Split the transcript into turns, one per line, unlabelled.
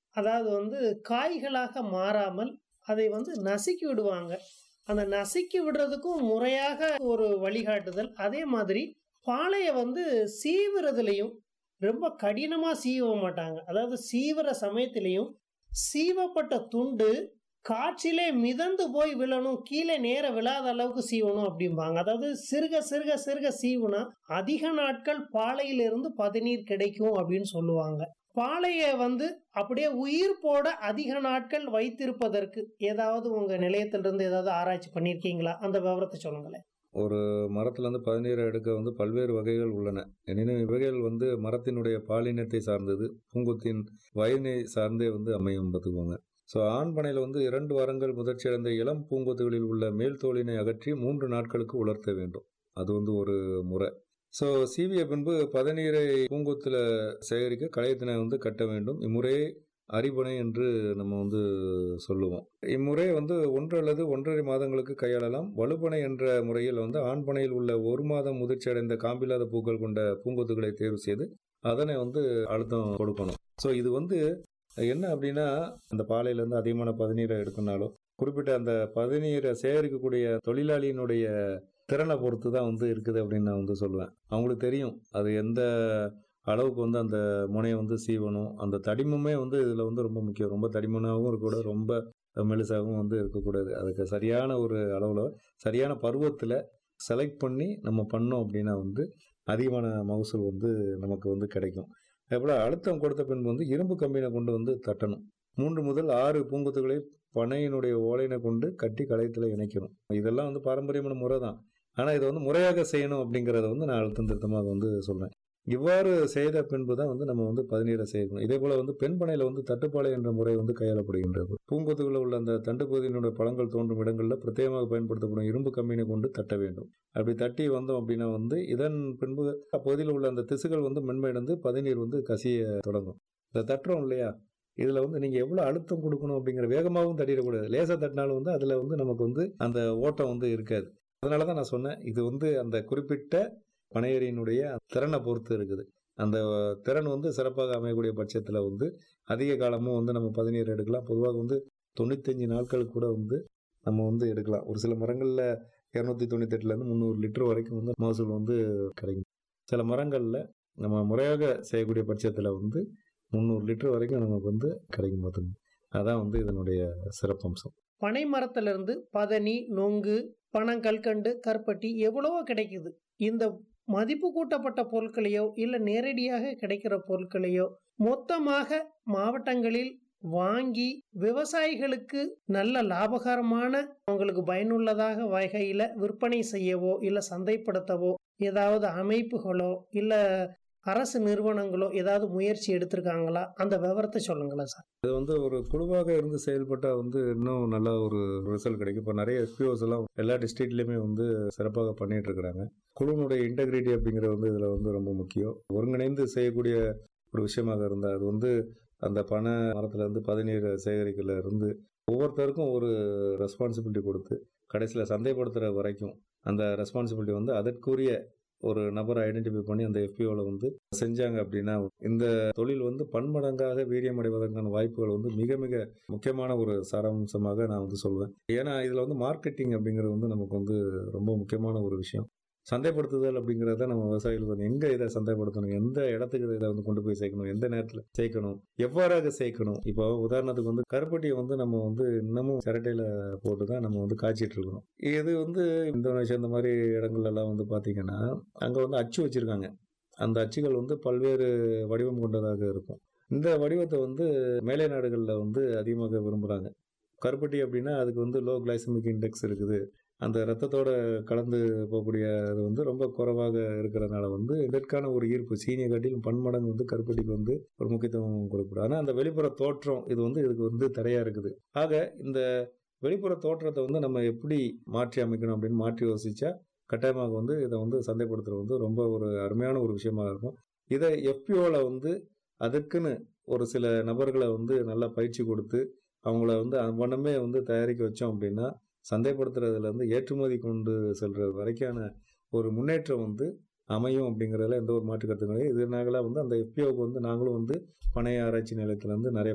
அதாவது வந்து காய்களாக மாறாமல் அதை வந்து நசுக்கி விடுவாங்க அந்த நசுக்கி விடுறதுக்கும் முறையாக ஒரு வழிகாட்டுதல் அதே மாதிரி பாலையை வந்து சீவுறதுலையும் ரொம்ப கடினமாக சீவ மாட்டாங்க அதாவது சீவுற சமயத்திலையும் சீவப்பட்ட துண்டு காற்றிலே மிதந்து போய் விழணும் கீழே நேர விழாத அளவுக்கு சீவணும் அப்படிம்பாங்க அதாவது சிறுக சிறுக சிறுக சீவுனா அதிக நாட்கள் பாலையிலிருந்து பதநீர் கிடைக்கும் அப்படின்னு சொல்லுவாங்க பாலையை வந்து அப்படியே உயிர் போட அதிக நாட்கள் வைத்திருப்பதற்கு ஏதாவது உங்க நிலையத்திலிருந்து ஏதாவது ஆராய்ச்சி பண்ணியிருக்கீங்களா அந்த விவரத்தை சொல்லுங்களேன்
ஒரு மரத்துலேருந்து பதநீரை எடுக்க வந்து பல்வேறு வகைகள் உள்ளன எனினும் இவ்வகைகள் வந்து மரத்தினுடைய பாலினத்தை சார்ந்தது பூங்கொத்தின் வயதினை சார்ந்தே வந்து அமையும் பார்த்துக்கோங்க ஸோ ஆண் பனையில் வந்து இரண்டு வாரங்கள் முதிர்ச்சி அடைந்த இளம் பூங்கொத்துகளில் உள்ள மேல் தோலினை அகற்றி மூன்று நாட்களுக்கு உலர்த்த வேண்டும் அது வந்து ஒரு முறை ஸோ சீவிய பின்பு பதநீரை பூங்கொத்தில் சேகரிக்க களையத்தினை வந்து கட்ட வேண்டும் இம்முறையே அரிபனை என்று நம்ம வந்து சொல்லுவோம் இம்முறையை வந்து ஒன்று அல்லது ஒன்றரை மாதங்களுக்கு கையாளலாம் வலுப்பனை என்ற முறையில் வந்து ஆண் பனையில் உள்ள ஒரு மாதம் முதிர்ச்சி அடைந்த காம்பில்லாத பூக்கள் கொண்ட பூங்கொத்துகளை தேர்வு செய்து அதனை வந்து அழுத்தம் கொடுக்கணும் ஸோ இது வந்து என்ன அப்படின்னா அந்த பாலையிலேருந்து அதிகமான பதநீரை எடுக்கணுனாலோ குறிப்பிட்ட அந்த பதநீரை சேகரிக்கக்கூடிய தொழிலாளியினுடைய திறனை பொறுத்து தான் வந்து இருக்குது அப்படின்னு நான் வந்து சொல்லுவேன் அவங்களுக்கு தெரியும் அது எந்த அளவுக்கு வந்து அந்த முனையை வந்து சீவணும் அந்த தடிமமே வந்து இதில் வந்து ரொம்ப முக்கியம் ரொம்ப தடிமனாகவும் இருக்கக்கூடாது ரொம்ப மெலிசாகவும் வந்து இருக்கக்கூடாது அதுக்கு சரியான ஒரு அளவில் சரியான பருவத்தில் செலக்ட் பண்ணி நம்ம பண்ணோம் அப்படின்னா வந்து அதிகமான மகசூல் வந்து நமக்கு வந்து கிடைக்கும் அதேபோல் அழுத்தம் கொடுத்த பின்பு வந்து இரும்பு கம்பினை கொண்டு வந்து தட்டணும் மூன்று முதல் ஆறு பூங்குத்துகளை பனையினுடைய ஓலையினை கொண்டு கட்டி களையத்தில் இணைக்கணும் இதெல்லாம் வந்து பாரம்பரியமான முறை தான் ஆனால் இதை வந்து முறையாக செய்யணும் அப்படிங்கிறத வந்து நான் அழுத்தம் திருத்தமாக வந்து சொல்கிறேன் இவ்வாறு செய்த பின்பு தான் வந்து நம்ம வந்து பதநீரை செய்யணும் இதே போல் வந்து பெண் பனையில் வந்து தட்டுப்பாலை என்ற முறை வந்து கையாளப்படுகின்றது பூங்கொத்துகளில் உள்ள அந்த தண்டு பகுதியினுடைய பழங்கள் தோன்றும் இடங்களில் பிரத்யேகமாக பயன்படுத்தப்படும் இரும்பு கம்பினை கொண்டு தட்ட வேண்டும் அப்படி தட்டி வந்தோம் அப்படின்னா வந்து இதன் பின்பு அப்பகுதியில் உள்ள அந்த திசுகள் வந்து மென்மையடைந்து பதநீர் வந்து கசிய தொடங்கும் இந்த தட்டுறோம் இல்லையா இதில் வந்து நீங்கள் எவ்வளோ அழுத்தம் கொடுக்கணும் அப்படிங்கிற வேகமாகவும் தட்டிடக்கூடாது லேசாக தட்டினாலும் வந்து அதில் வந்து நமக்கு வந்து அந்த ஓட்டம் வந்து இருக்காது அதனால தான் நான் சொன்னேன் இது வந்து அந்த குறிப்பிட்ட பனையரியினுடைய திறனை பொறுத்து இருக்குது அந்த திறன் வந்து சிறப்பாக அமையக்கூடிய பட்சத்தில் வந்து அதிக காலமும் வந்து நம்ம பதநீர் எடுக்கலாம் பொதுவாக வந்து தொண்ணூத்தஞ்சு நாட்கள் கூட வந்து நம்ம வந்து எடுக்கலாம் ஒரு சில மரங்களில் இரநூத்தி தொண்ணூத்தெட்டுலேருந்து முந்நூறு லிட்டர் வரைக்கும் வந்து மகசூல் வந்து கிடைக்கும் சில மரங்களில் நம்ம முறையாக செய்யக்கூடிய பட்சத்தில் வந்து முந்நூறு லிட்டர் வரைக்கும் நமக்கு வந்து கிடைக்கும் பார்த்துங்க அதான் வந்து இதனுடைய சிறப்பம்சம்
பனை மரத்திலிருந்து பதனி நொங்கு பனங்கல்கண்டு கருப்பட்டி எவ்வளவோ கிடைக்குது இந்த மதிப்பு கூட்டப்பட்ட பொருட்களையோ இல்லை நேரடியாக கிடைக்கிற பொருட்களையோ மொத்தமாக மாவட்டங்களில் வாங்கி விவசாயிகளுக்கு நல்ல லாபகரமான அவங்களுக்கு பயனுள்ளதாக வகையில் விற்பனை செய்யவோ இல்லை சந்தைப்படுத்தவோ ஏதாவது அமைப்புகளோ இல்லை அரசு நிறுவனங்களோ ஏதாவது முயற்சி எடுத்திருக்காங்களா அந்த விவரத்தை சொல்லுங்களேன் சார்
இது வந்து ஒரு குழுவாக இருந்து செயல்பட்டால் வந்து இன்னும் நல்ல ஒரு ரிசல்ட் கிடைக்கும் இப்போ நிறைய எஃபிஓஸ் எல்லாம் எல்லா டிஸ்ட்ரிக்ட்லேயுமே வந்து சிறப்பாக பண்ணிட்டு இருக்கிறாங்க குழுவினுடைய இன்டெகிரிட்டி அப்படிங்கிறது வந்து இதில் வந்து ரொம்ப முக்கியம் ஒருங்கிணைந்து செய்யக்கூடிய ஒரு விஷயமாக இருந்தால் அது வந்து அந்த பனை மரத்துல இருந்து பதநீர் சேகரிக்கல இருந்து ஒவ்வொருத்தருக்கும் ஒரு ரெஸ்பான்சிபிலிட்டி கொடுத்து கடைசியில் சந்தைப்படுத்துகிற வரைக்கும் அந்த ரெஸ்பான்சிபிலிட்டி வந்து அதற்குரிய ஒரு நபரை ஐடென்டிஃபை பண்ணி அந்த எஃபிஓவில் வந்து செஞ்சாங்க அப்படின்னா இந்த தொழில் வந்து பன்மடங்காக வீரியம் அடைவதற்கான வாய்ப்புகள் வந்து மிக மிக முக்கியமான ஒரு சாராம்சமாக நான் வந்து சொல்வேன் ஏன்னா இதில் வந்து மார்க்கெட்டிங் அப்படிங்கிறது வந்து நமக்கு வந்து ரொம்ப முக்கியமான ஒரு விஷயம் சந்தைப்படுத்துதல் அப்படிங்கிறத நம்ம விவசாயிகள் வந்து எங்கே இதை சந்தைப்படுத்தணும் எந்த இடத்துக்கு இதை வந்து கொண்டு போய் சேர்க்கணும் எந்த நேரத்தில் சேர்க்கணும் எவ்வாறாக சேர்க்கணும் இப்போ உதாரணத்துக்கு வந்து கருப்பட்டியை வந்து நம்ம வந்து இன்னமும் சிரட்டையில் போட்டு தான் நம்ம வந்து காய்ச்சிட்டு இருக்கணும் இது வந்து இந்தோனேஷியா இந்த மாதிரி இடங்கள்லாம் வந்து பார்த்தீங்கன்னா அங்கே வந்து அச்சு வச்சுருக்காங்க அந்த அச்சுகள் வந்து பல்வேறு வடிவம் கொண்டதாக இருக்கும் இந்த வடிவத்தை வந்து மேலை நாடுகளில் வந்து அதிகமாக விரும்புகிறாங்க கருப்பட்டி அப்படின்னா அதுக்கு வந்து லோ கிளைசமிக் இண்டெக்ஸ் இருக்குது அந்த ரத்தத்தோட கலந்து போகக்கூடிய அது வந்து ரொம்ப குறைவாக இருக்கிறதுனால வந்து இதற்கான ஒரு ஈர்ப்பு சீனியை காட்டிலும் பன்மடங்கு வந்து கருப்பட்டிக்கு வந்து ஒரு முக்கியத்துவம் கொடுக்கணும் ஆனால் அந்த வெளிப்புற தோற்றம் இது வந்து இதுக்கு வந்து தடையாக இருக்குது ஆக இந்த வெளிப்புற தோற்றத்தை வந்து நம்ம எப்படி மாற்றி அமைக்கணும் அப்படின்னு மாற்றி யோசிச்சா கட்டாயமாக வந்து இதை வந்து சந்தைப்படுத்துறது வந்து ரொம்ப ஒரு அருமையான ஒரு விஷயமா இருக்கும் இதை எஃபிஓவில் வந்து அதற்குன்னு ஒரு சில நபர்களை வந்து நல்லா பயிற்சி கொடுத்து அவங்கள வந்து வண்ணமே வந்து தயாரிக்க வச்சோம் அப்படின்னா சந்தைப்படுத்துறதுல இருந்து ஏற்றுமதி கொண்டு செல்ற வரைக்கான ஒரு முன்னேற்றம் வந்து அமையும் அப்படிங்கிறதுல எந்த ஒரு மாற்று கருத்து கிடையாது இதனால வந்து அந்த எஃபிஓக்கு வந்து நாங்களும் வந்து பனைய ஆராய்ச்சி நிலையத்துல இருந்து நிறைய